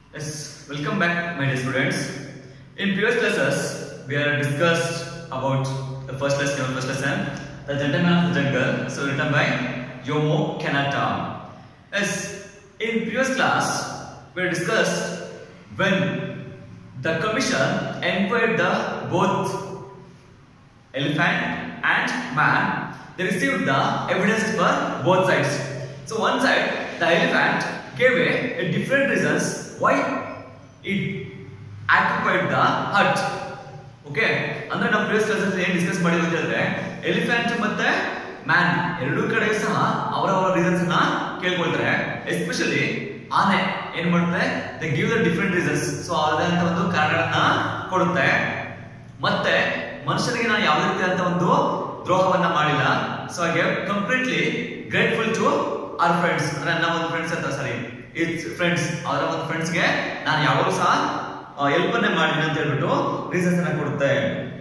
Yes, welcome back, my dear students. In previous classes, we have discussed about the first lesson, first lesson, The Gentleman of the Jungle, so written by Yomo Kanata. Yes, in previous class, we have discussed when the commission inquired the both elephant and man, they received the evidence for both sides. So one side, the elephant gave a, a different reasons why it occupied the hut. Okay ಅಂದ್ರೆ ನಾವು previous classes ಏನ್ discuss ಮಾಡಿದ್ವಿ ಅಂತ ಹೇಳಿದ್ರೆ elephant ಮತ್ತೆ man ಎರಡೂ ಕಡೆ ಸಹ ಅವರವರ ರೀಸನ್ಸ್ ನ ಕೇಳ್ಕೊಳ್ತಾರೆ ಎಸ್ಪೆಷಲಿ ಆನೆ ಏನ್ ಮಾಡುತ್ತೆ they give the different reasons so ಅದಂತ ಒಂದು ಕಾರಣಗಳನ್ನ ಕೊಡುತ್ತೆ ಮತ್ತೆ ಮನುಷ್ಯರಿಗೆ ನಾನು ಯಾವುದೇ ರೀತಿಯಾದಂತ ಒಂದು ದ್ರೋಹವನ್ನ ಮಾಡಿಲ್ಲ ಸೊ ಹಾಗೆ completely grateful to our friends ಅಂದ್ರೆ ನನ್ನ ಒಂದು ಫ್ರೆಂಡ್ಸ್ ಅಂತ ಸಾರಿ ಇಟ್ಸ್ ಫ್ರೆಂಡ್ಸ್ ಅವರ ಒಂದು ಫ್ರೆಂಡ್ಸ್ಗೆ ನಾನು ಯಾವಾಗಲೂ ಸಹ ಹೆಲ್ಪ್ ಅನ್ನೇ ಮಾಡಿದ್ದೀನಿ ಅಂತ ಹೇಳ್ಬಿಟ್ಟು ರೀಸನ್ಸ್ ಅನ್ನ ಕೊಡುತ್ತೆ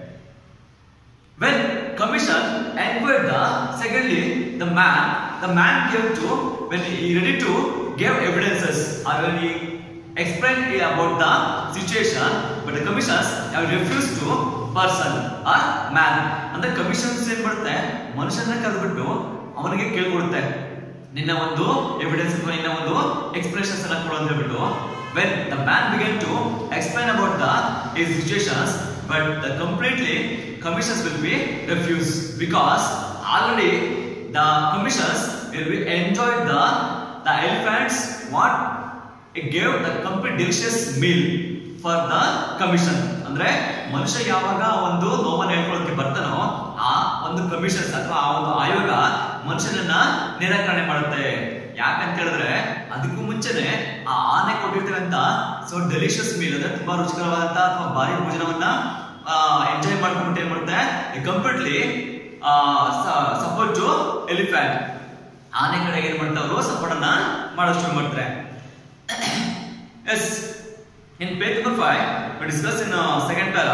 when commission enquired the secondly the man the man gave to when he ready to give evidences or when he explained about the situation but the commissions have refused to person or man ಅಂದ್ರೆ commissions ಏನ್ ಮಾಡುತ್ತೆ ಮನುಷ್ಯನ ಕರೆದ್ಬಿಟ್ಟು ಅವನಿಗೆ ಕೇಳ್ಕೊಡುತ್ತೆ ನಿನ್ನ ಒಂದು evidence ಅಥವಾ ನಿನ್ನ ಒಂದು ಎಕ್ಸ್ಪ್ರೆಷನ್ಸ್ ಅನ್ನ ಕೊಡು ಅಂತ ಹೇಳ್ಬಿಟ್ಟು when the man began to explain about the his situations but the completely commissions will be refused because already the commissions will be enjoyed the the elephants what it gave the complete delicious meal for the commission ಅಂದ್ರೆ ಮನುಷ್ಯ ಯಾವಾಗ ಒಂದು ನೋವನ್ನು ಹೇಳ್ಕೊಳ್ಳೋಕೆ ಬರ್ತಾನೋ ಆ ಒಂದು commissions ಅಥವಾ ಆ ಒಂದು ಆಯೋಗ ಮನುಷ್ಯನನ್ನ ನಿರಾಕರಣೆ ಮಾಡುತ್ತೆ ಯಾಕಂತ ಹೇಳಿದ್ರೆ ಅದಕ್ಕೂ ಮುಂಚೆನೆ ಆ ಆನೆ ಕೊಟ್ಟಿರ್ತಕ್ಕಂತ ಸೊ ಡೆಲಿಷಿಯಸ್ ಮೀಲ್ ಅಂದ್ರೆ ತುಂಬಾ ರುಚಿಕರವಾದಂತ ಅಥವಾ ಭಾರಿ ಭೋಜನವನ್ನ ಎಂಜಾಯ್ ಮಾಡ್ಕೊಂಡ್ಬಿಟ್ಟು ಏನ್ ಮಾಡುತ್ತೆ ಕಂಪ್ಲೀಟ್ಲಿ ಸಪೋರ್ಟ್ ಟು ಎಲಿಫೆಂಟ್ ಆನೆ ಕಡೆಗೆ ಏನ್ ಮಾಡ್ತಾರೆ ಅವರು ಸಪೋರ್ಟ್ ಅನ್ನ ಮಾಡೋದು ಶುರು ಮಾಡ್ತಾರೆ as in page number 5 we discuss in uh, second para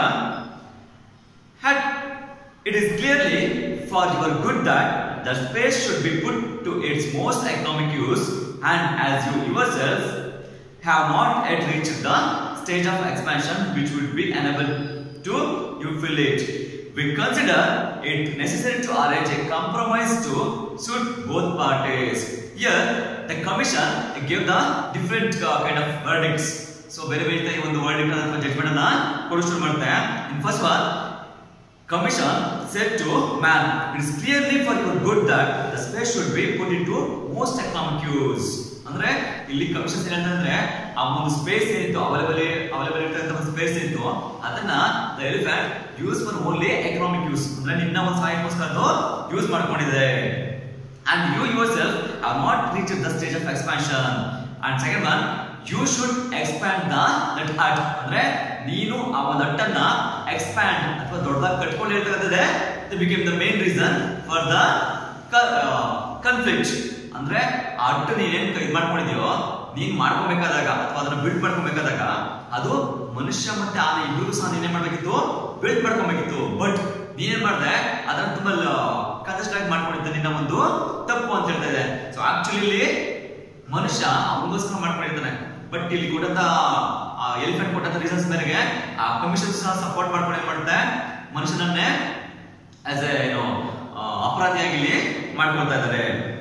had it is clearly for your good that the space should be put to its most economic use and as you yourself have not yet reached the stage of expansion which would be enabled to you fill it we consider it necessary to arrange a compromise to suit both parties here the commission gave the different uh, kind of verdicts so ಬೇರೆ ಬೇರೆ ಈ ಒಂದು verdict ಅಥವಾ judgment ಅನ್ನ ಕೊಡು ಶುರು ಮಾಡುತ್ತೆ in first one commission set to man it is clearly for your good that the space should be put into most economic use ಅಂದ್ರೆ ಇಲ್ಲಿ ಕಮಿಷನ್ ಏನಂತಂದ್ರೆ ಆ ಒಂದು ಸ್ಪೇಸ್ ಏನಿತ್ತು ಅವೈಲೇಬಲ್ ಅವೈಲೇಬಲ್ ಇರ್ತಕ್ಕಂಥ ಒಂದು ಸ್ಪೇಸ್ ಏನಿತ್ತು ಅದನ್ನ the elephant use for only economic use ಅಂದ್ರೆ ನಿನ್ನ ಒಂದು ಸಹಾಯಕ್ಕೋಸ್ಕರ ಅದು ಯೂಸ್ ಮಾಡ್ಕೊಂಡಿದೆ and you yourself have not reach the stage of expansion and second one you should expand the that hut ಅಂದ್ರೆ ನೀನು ಆ ಒಂದು ಹಟ್ಟನ್ನ ಎಕ್ಸ್ಪ್ಯಾಂಡ್ ಅಥವಾ ದೊಡ್ಡದಾಗಿ ಕಟ್ಕೊಂಡಿರ್ತಕ್ಕಂಥದ್ದೇ the became the main reason for the conflict ಅಂದ್ರೆ ಆ ಹಟ್ಟು ನೀನೇನ್ ಇದು ಮಾಡ್ಕೊಂಡಿದ್ಯೋ ನೀನ್ ಮಾಡ್ಕೊಬೇಕಾದಾಗ ಅಥವಾ ಅದನ್ನ ಬಿಲ್ಡ್ ಮಾಡ್ಕೊಬೇಕಾದಾಗ ಅದು ಮನುಷ್ಯ ಮತ್ತೆ ಆನೆ ಇಬ್ಬರಿಗೂ ಸಹ ನೀನೇನ್ ಮಾಡ್ಬೇಕಿತ್ತು ಬಿಲ್ಡ್ ಮಾಡ್ಕೊಬೇಕಿತ್ತು ಬಟ್ ನೀನೇನ್ ಮಾಡ್ದೆ ಅದನ್ನ ತುಂಬಾ ಕಷ್ಟವಾಗಿ ಮಾಡ್ಕೊಂಡಿದ್ದ ನಿನ್ನ ಒಂದು ತಪ್ಪು ಅಂತ ಹೇಳ್ತಾ ಇದೆ ಸೊ ಆಕ್ಚುಲಿ ಮನುಷ್ಯ ಅವನಿಗೋಸ್ಕರ ಮಾಡ್ಕೊಂಡಿದ್ದಾನೆ ಬಟ್ ಇಲ್ಲಿ ಕೊಟ್ಟಂತ ಎಲಿಫೆಂಟ್ ಕೊಟ್ಟಂತ ರೀಸನ್ಸ್ ಮೇರೆಗೆ ಆ ಕಮಿಷನ್ ಸಹ ಸಪೋರ್ಟ್ ಮಾಡ್ಕೊಂಡು ಏನ್ ಮಾಡುತ್ತೆ ಮನುಷ್ಯನನ್ನೇ ಆಸ್ ಎ ಏನು ಅಪರಾಧಿಯಾಗಿ ಇಲ್ಲಿ ಮಾಡ್ಕೊಳ್ತಾ ಇದ್ದಾರೆ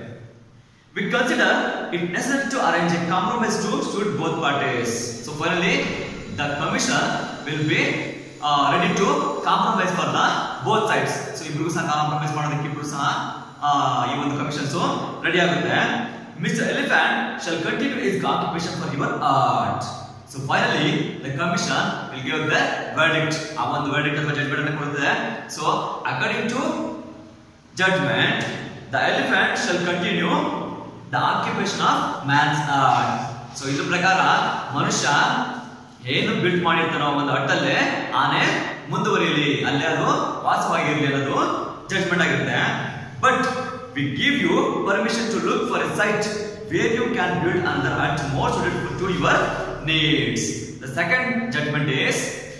we consider it necessary to arrange a compromise to suit both parties so finally the commission will be ready to compromise for the both sides so ಇಬ್ರಿಗೂ ಸಹ ಕಾಂಪ್ರಮೈಸ್ ಮಾಡೋದಕ್ಕೆ ಇಬ್ರು ಸಹ ಈ ಒಂದು ಕಮಿಷನ್ಸ್ ರೆಡಿ ಆಗುತ್ತೆ Mr. Elephant shall continue his occupation for your art. So finally, the commission will give the verdict. ಆ ಒಂದು verdict ಅಥವಾ judgment ಅನ್ನು ಕೊಡುತ್ತದೆ. So according to judgment, the elephant shall continue the occupation of man's art. So ಇದ್ರ ಪ್ರಕಾರ ಮನುಷ್ಯ ಏನು build ಮಾಡಿರ್ತಾನೋ ಒಂದು ಹಟ್ಟಲ್ಲೇ ಆನೆ ಮುಂದುವರಿಯಲಿ ಅಲ್ಲೇ ಅದು ವಾಸವಾಗಿರ್ಲಿ ಅನ್ನೋದು ಜಡ್ಜ್ಮೆಂಟ್ ಆಗಿರುತ್ತೆ but we give you permission to look for a site where you can build another hut more suited to your needs. The second judgment is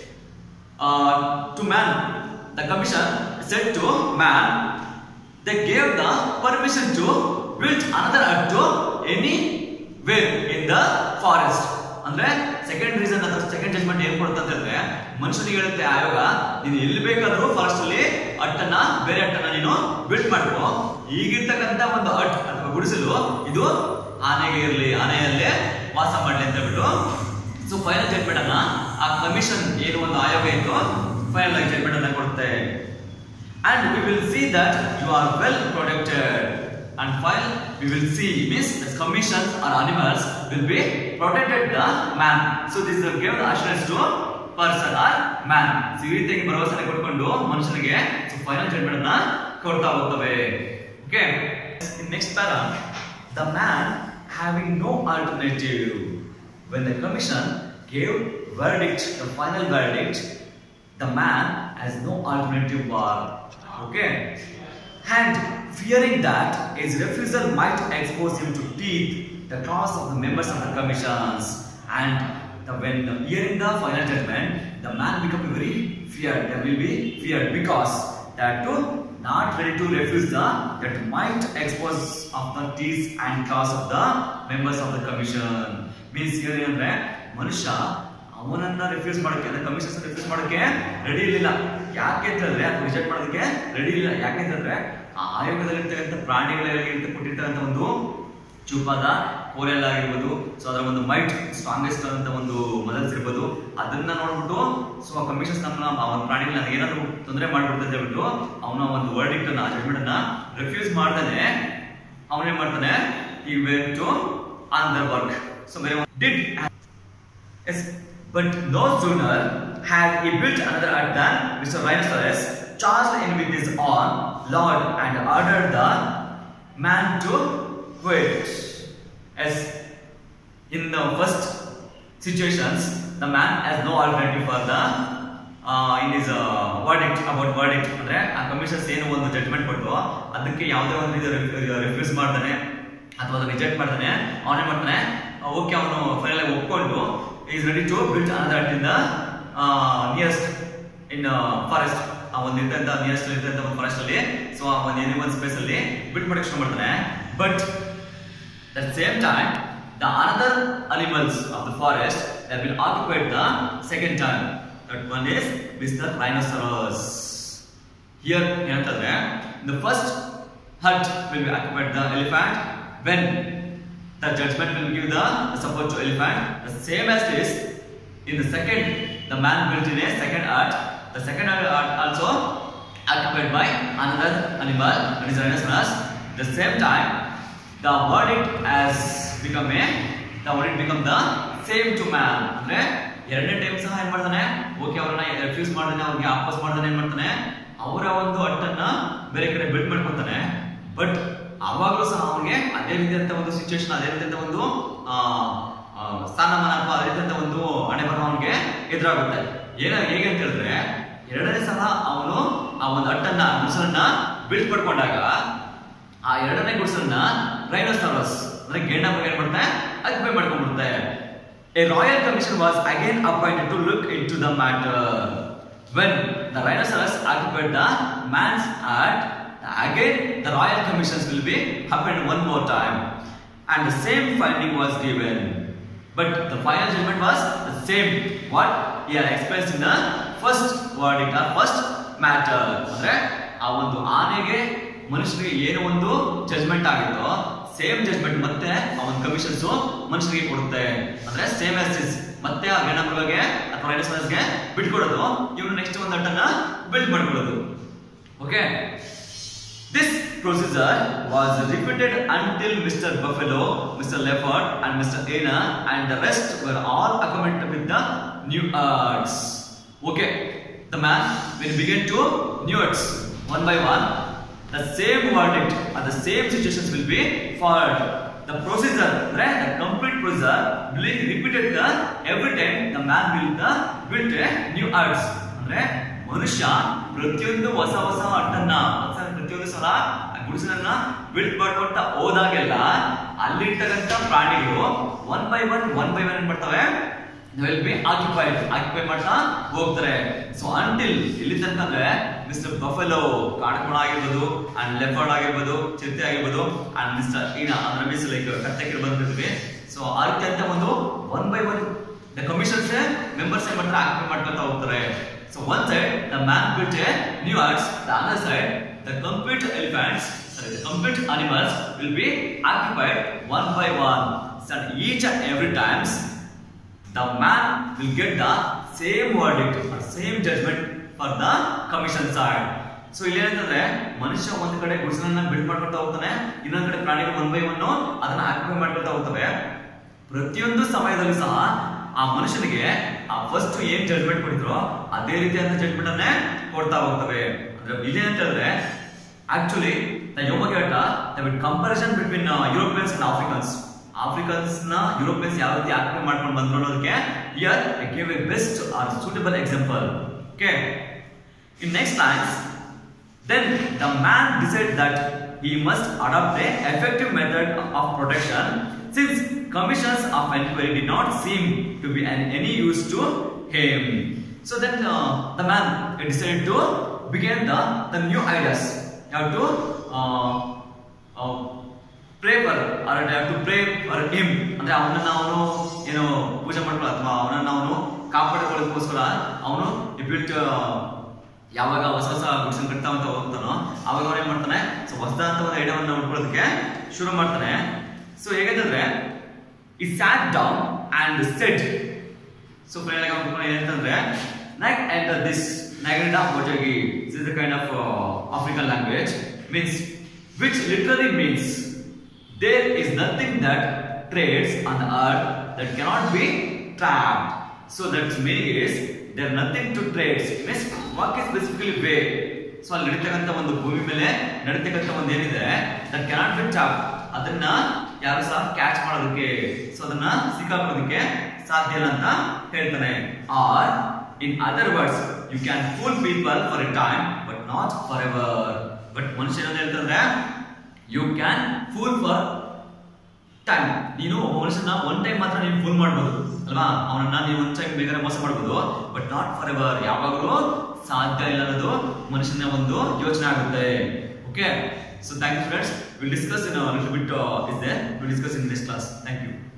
uh, to man. The commission said to man, they gave the permission to build another hut to anywhere in the forest. ಅಂದ್ರೆ second reason ಅಥವಾ second judgement ಏನ್ ಕೊಡುತ್ತೆ ಅಂತ ಹೇಳಿದ್ರೆ ಮನುಷ್ಯನಿಗೆ ಹೇಳುತ್ತೆ ಆಯೋಗ ನೀನು ಎಲ್ಲಿ ಬೇಕಾದ್ರೂ ಫಾರೆಸ್ಟ್ ಅಲ್ಲಿ ಹಟ್ಟನ್ನ ಬೇರೆ ಹಟ್ಟನ್ನ ನೀನು ಬಿಲ್ಡ್ ಮಾಡ್ಕೋ ಈಗಿರ್ತಕ್ಕಂತ ಒಂದು ಹಟ್ ಅಥವಾ ಗುಡಿಸಲು ಇದು ಆನೆಗೆ ಇರಲಿ ಆನೆಯಲ್ಲೇ ವಾಸ ಮಾಡ್ಲಿ ಅಂತ ಹೇಳ್ಬಿಟ್ಟು ಸೊ ಫೈನಲ್ ಜಡ್ಮೆಂಟ್ ಅನ್ನ ಆ ಕಮಿಷನ್ ಏನು ಒಂದು ಆಯೋಗ ಇತ್ತು ಫೈನಲ್ ಆಗಿ ಜಡ್ಮೆಂಟ್ ಅನ್ನ ಕೊಡುತ್ತೆ and we will see that you are well protected and while we will see means the commissions or animals will be protected the man so this will give the assurance to person or man so ಈ ರೀತಿಯಾಗಿ ಭರವಸೆ ಕೊಟ್ಕೊಂಡು ಮನುಷ್ಯನಿಗೆ so final judgement ಅನ್ನ ಕೊಡ್ತಾ ಹೋಗ್ತವೆ okay next para the man having no alternative when the commission gave verdict the final verdict the man has no alternative bar. Okay? And fearing that his refusal might expose him to teeth, the claws of the members of the commissions. And the, when hearing the final judgment, the man become very feared. There will be feared because that too not ready to refuse the that might expose of the teeth and claws of the members of the commission. Means here ಅಂದ್ರೆ ಮನುಷ್ಯ ಅವನನ್ನ refuse ಮಾಡೋಕೆ ಅಂದ್ರೆ commissions refuse ಮಾಡೋಕೆ ready ಇರಲಿಲ್ಲ ಯಾಕೆ ಅಂತ ಹೇಳಿದ್ರೆ ಅದು ರಿಜೆಕ್ಟ್ ಮಾಡೋದಕ್ಕೆ ರೆಡಿ ಇಲ್ಲ ಯಾಕೆ ಅಂತಂದ್ರೆ ಆ ಆಯೋಗದಲ್ಲಿ ಇರ್ತಕ್ಕಂಥ ಪ್ರಾಣಿಗಳಿಗೆ ಕೊಟ್ಟಿರ್ತಕ್ಕಂಥ ಒಂದು ಚೂಪಾದ ಕೋರೆಲ್ಲ ಆಗಿರ್ಬೋದು ಸೊ ಅದರ ಒಂದು ಮೈಟ್ ಸ್ಟ್ರಾಂಗೆಸ್ಟ್ ಅಂತ ಒಂದು ಮದಲ್ಸ್ ಇರ್ಬೋದು ಅದನ್ನ ನೋಡ್ಬಿಟ್ಟು ಸೊ ಆ ಕಮಿಷನ್ಸ್ ನಮ್ಮ ಆ ಒಂದು ಪ್ರಾಣಿಗಳನ್ನ ಏನಾದ್ರು ತೊಂದರೆ ಮಾಡ್ಬಿಡುತ್ತೆ ಅಂತ ಹೇಳ್ಬಿಟ್ಟು ಅವನ ಒಂದು ವರ್ಡಿಕ್ಟ್ ಅನ್ನ ಜಡ್ಮೆಂಟ್ ಅನ್ನ ರಿಫ್ಯೂಸ್ ಮಾಡ್ತಾನೆ ಅವನೇನ್ ಮಾಡ್ತಾನೆ ಈ where to on the work so ಬೇರೆ did Yes, but no sooner had he built another hut than Mr. Rhinoceros charged in with his own lord and ordered the man to quit. As in the first situations, the man has no alternative for the uh, in his uh, verdict about verdict ಅಂದ್ರೆ ಆ commissions ಏನು ಒಂದು judgment ಕೊಟ್ಟು ಅದಕ್ಕೆ ಯಾವುದೇ ಒಂದು ಇದು refuse ಮಾಡ್ತಾನೆ ಅಥವಾ ಅದನ್ನ ರಿಜೆಕ್ಟ್ ಮಾಡ್ತಾನೆ ಅವನೇ ಮಾಡ್ತಾನೆ ಓಕೆ ಅವನು ಫೈನಲ್ ಆಗಿ ಒಪ್ಕೊಂಡು is ready to built another hut in the nearest in forest ಆ ಒಂದು ಇರ್ತಂತ ನಿಯರೆಸ್ಟ್ ಇರ್ತಂತ ಒಂದು ಫಾರೆಸ್ಟ್ ಅಲ್ಲಿ ಸೊ ಆ ಒಂದು ಏನೇ ಒಂದು ಸ್ಪೇಸ್ ಅಲ್ಲಿ ಬಿಲ್ಟ್ ಮಾಡಕ್ಕೆ ಶುರು ಮಾಡ್ತಾನೆ but At the same time, the another animals of the forest that will occupy the second time. That one is Mr. Rhinoceros. Here, ಏನಂತಂದ್ರೆ the first hut will be occupied the elephant when the judgment will give the support to elephant. The same as this, in the second, the man built in a second hut. The second hut also occupied by another animal, that is rhinoceros. The same time, the verdict has become a the verdict become the same to man ಅಂದ್ರೆ ಎರಡನೇ time ಸಹ ಏನ್ ಮಾಡ್ತಾನೆ okay ಅವ್ರನ್ನ refuse ಮಾಡ್ತಾನೆ ಅವ್ರಿಗೆ oppose ಮಾಡ್ತಾನೆ ಏನ್ ಮಾಡ್ತಾನೆ ಅವರ ಒಂದು ಹಟ್ಟನ್ನ ಬೇರೆ ಕಡೆ ಬಿಲ್ಡ್ ಮಾಡ್ಕೊತಾನೆ ಬಟ್ ಅವಾಗಲೂ ಸಹ ಅವನಿಗೆ ಅದೇ ರೀತಿಯಂತ ಒಂದು ಸಿಚುವೇಶನ್ ಅದೇ ರೀತಿಯಂತ ಒಂದು ಆ, ಆ, ಸ್ಥಾನಮಾನ ಅಥವಾ ಅದೇ ರೀತಿಯಂತ ಒಂದು ಹಣೆ ಬರಹ ಅವನಿಗೆ ಎದುರಾಗುತ್ತೆ ಏನ ಹೇಗೆ ಅಂತ ಹೇಳಿದ್ರೆ ಎರಡನೇ ಸಲ ಅವನು ಆ ಒಂದು ಹಟ್ಟನ್ನ ಗುಡಿಸಲನ್ನ ಬಿಲ್ಡ್ ಮಾಡ್ಕೊಂಡಾಗ ಆ ಎರಡನೇ ಗುಡ್ಸನ್ನ ರೈನೋಸರಸ್ ಅಂದ್ರೆ ಗೆಂಡ ಬಗ್ಗೆ ಏನ್ ಮಾಡುತ್ತೆ ಅಕ್ಯುಪೈ ಮಾಡ್ಕೊಂಡ್ಬಿಡುತ್ತೆ a royal commission was again appointed to look into the matter when the rhinoceros occupied the man's hut again the royal commissions will be happen one more time and the same finding was given But the final judgment was the same what he had expressed in the first verdict or first matter. ಅಂದ್ರೆ ಆ ಒಂದು ಆನೆಗೆ ಮನುಷ್ಯನಿಗೆ ಏನು ಒಂದು judgement ಆಗಿತ್ತೋ same judgement ಮತ್ತೆ ಆ ಒಂದು ಕಮಿಷನ್ಸ್ ಮನುಷ್ಯನಿಗೆ ಕೊಡುತ್ತೆ ಅಂದ್ರೆ ಸೇಮ್ ಎಸ್ ಮತ್ತೆ ಆ ಗಣಮೃಗಗೆ ಅಥವಾ ರೈನೋಸರಸ್ಗೆ ಬಿಟ್ಕೊಡೋದು ಇವನು ನೆಕ್ಸ್ಟ್ ಒಂದು ಅಟ್ಟನ್ನ ಬಿಲ್ಡ್ ಮಾಡ್ಕೊಳ್ಳೋದು okay This procedure was repeated until Mr. Buffalo, Mr. Leopard, and Mr. Anna and the rest were all accompanied with the new arts. Okay, the man when he began to new arts one by one, the same verdict or the same situations will be followed. The procedure, right? The complete procedure will be repeated the every time the man will the built a new arts. ಅಂದ್ರೆ ಮನುಷ್ಯ ಪ್ರತಿಯೊಂದು ಹೊಸ ಹೊಸ ಅಟ್ಟನ್ನ ಹೊಸ ಪ್ರತಿಯೊಂದು ಸಲ ಆ ಗುಡಿಸಲನ್ನ build ಮಾಡ್ಕೊಂತ ಹೋದಾಗೆಲ್ಲ ಅಲ್ಲಿರ್ತಕ್ಕಂಥ ಪ್ರಾಣಿಗಳು one by one one by one ಏನ್ ಮಾಡ್ತವೆ ವಿಲ್ ಬಿ ಆಕ್ಯುಪೈಡ್ ಆಕ್ಯುಪೈ ಮಾಡ್ತಾ ಹೋಗ್ತಾರೆ ಸೊ ಅಂಟಿಲ್ ಇಲ್ಲಿ ತನಕ ಅಂದ್ರೆ ಮಿಸ್ಟರ್ ಬಫೆಲೋ ಕಾಡ್ಕೋಣ ಆಗಿರ್ಬೋದು ಅಂಡ್ ಲೆಫರ್ಡ್ ಆಗಿರ್ಬೋದು ಚಿರತೆ ಆಗಿರ್ಬೋದು ಅಂಡ್ ಮಿಸ್ಟರ್ ಈನ ಅಂದ್ರೆ ಮೀನ್ಸ್ ಲೈಕ್ ಕತ್ತಕ್ಕೆ ಬಂದಿರ್ತೀವಿ ಸೊ ಆ ರೀತಿ ಅಂತ ಒಂದು one by one commissions members ಏನ್ ಮಾಡ್ತಾರೆ ಆಕ್ಯುಪೈ ಮಾಡ್ಕೊತಾ ಹೋಗ್ತಾರೆ so one side the man built a new huts the other side the complete elephants sorry the complete animals will be occupied one by one so each and every times the man will get the same verdict or same judgment for the commission side so ಇಲ್ಲಿ ಏನಂತಂದ್ರೆ ಮನುಷ್ಯ ಒಂದ್ ಕಡೆ ಗುಡಿಸಲನ್ನ build ಮಾಡ್ಕೊತಾ ಹೋಗ್ತಾನೆ ಇನ್ನೊಂದ್ ಕಡೆ ಪ್ರಾಣಿಗಳು ಒನ್ ಬೈ ಒನ್ ಅದನ್ನ ಆಕ್ಯುಪೈ ಮಾಡ್ಕೊತಾ ಹೋಗ್ತವೆ ಪ್ರತಿಯೊಂದು ಸಮಯದಲ್ಲಿ ಸಹ ಆ ಮನುಷ್ಯನಿಗೆ ಆ ಫಸ್ಟ್ ಏನ್ ಜಡ್ಜ್ಮೆಂಟ್ ಕೊಟ್ಟಿದ್ರು ಅದೇ ರೀತಿಯಾದ ಜಡ್ಜ್ಮೆಂಟ್ ಅನ್ನೇ ಕೊಡ್ತಾ ಹೋಗ್ತವೆ ಅಂದ್ರೆ ಇಲ್ಲಿ ಅಂತ ಹೇಳಿದ್ರೆ ಆಕ್ಚುಲಿ ದ ಯೋಮಗೇಟ the comparison between Europeans and Africans Africans ನ ಯುರೋಪಿಯನ್ಸ್ ಯಾವ ರೀತಿ ಆಕ್ರಮಣ ಮಾಡ್ಕೊಂಡು ಬಂದ್ರು ಅನ್ನೋದಕ್ಕೆ here I give a best or suitable example okay in next lines then the man decided that he must adopt a effective method of protection since commissions of inquiry did not seem to be an any use to him. So then uh, the man decided to begin the, the new ideas. You have to uh, uh, pray for or you have to pray for him ಅಂದ್ರೆ ಅವನನ್ನ ಅವನು ಏನು ಪೂಜೆ ಮಾಡ್ಕೊಳ್ಳೋ ಅಥವಾ ಅವನನ್ನ ಅವನು ಕಾಪಾಡಿಕೊಳ್ಳೋದಕ್ಕೋಸ್ಕರ ಅವನು ಬಿಲ್ಟ್ ಯಾವಾಗ ಹೊಸ ಹೊಸ ಗುಡ್ಸನ್ ಕಟ್ತಾ ಅಂತ ಹೋಗ್ತಾನೋ ಅವಾಗ ಅವ್ನು ಏನ್ ಮಾಡ್ತಾನೆ ಸೊ ಹೊಸದಂತ ಒಂದು ಐಡಿಯಾವನ್ನ ಉಟ್ಕೊಳ್ಳೋದಕ್ಕೆ ಶುರು ಮಾಡ್ತಾನೆ ಸೊ ಹೇಗಂತಂದ್ರೆ ಈ sat down and set so final ಆಗಿ ಅವ್ನು ಏನಂತಂದ್ರೆ ನೈಕ್ ಅಂಡ್ ದಿಸ್ ನೈಗಂಡ ಮೋಜಗಿ this is the kind of African language means which literally means there is nothing that trades on the earth that cannot be trapped. So that meaning is there nothing to trade. Means what is specifically way. So ಅಲ್ಲಿ ನಡೀತಕ್ಕಂಥ ಒಂದು ಭೂಮಿ ಮೇಲೆ ನಡೀತಕ್ಕಂಥ ಒಂದು ಏನಿದೆ that cannot be trap ಅದನ್ನ ಯಾರು ಸಹ ಕ್ಯಾಚ್ ಮಾಡೋದಕ್ಕೆ ಸೊ ಅದನ್ನ ಸಿಕ್ಕಾಕೋದಕ್ಕೆ ಸಾಧ್ಯ ಇಲ್ಲ ಅಂತ ಹೇಳ್ತಾನೆ or in other words you can fool people for a time but not forever but ಮನುಷ್ಯ ಏನಂತ ಹೇಳ್ತಂದ್ರೆ you can fool for time ನೀನು ಒಬ್ಬ ಮನುಷ್ಯನ ಒನ್ ಟೈಮ್ ಮಾತ್ರ ನೀನು ಫುಲ್ ಮಾಡ್ಬೋದು ಅಲ್ವಾ ಅವನನ್ನ ನೀವು ಒನ್ ಟೈಮ್ ಬೇಕಾದ್ರೆ ಮೋಸ ಮಾಡ್ಬೋದು ಬಟ್ ನಾಟ್ ಫಾರ್ ಎವರ್ ಯಾವಾಗಲೂ ಸಾಧ್ಯ ಇಲ್ಲ ಅನ್ನೋದು ಮನುಷ್ಯನ ಒಂದು ಯೋಚನೆ ಆಗುತ್ತೆ okay so thank you friends will discuss in little bit is there will discuss in next class thank you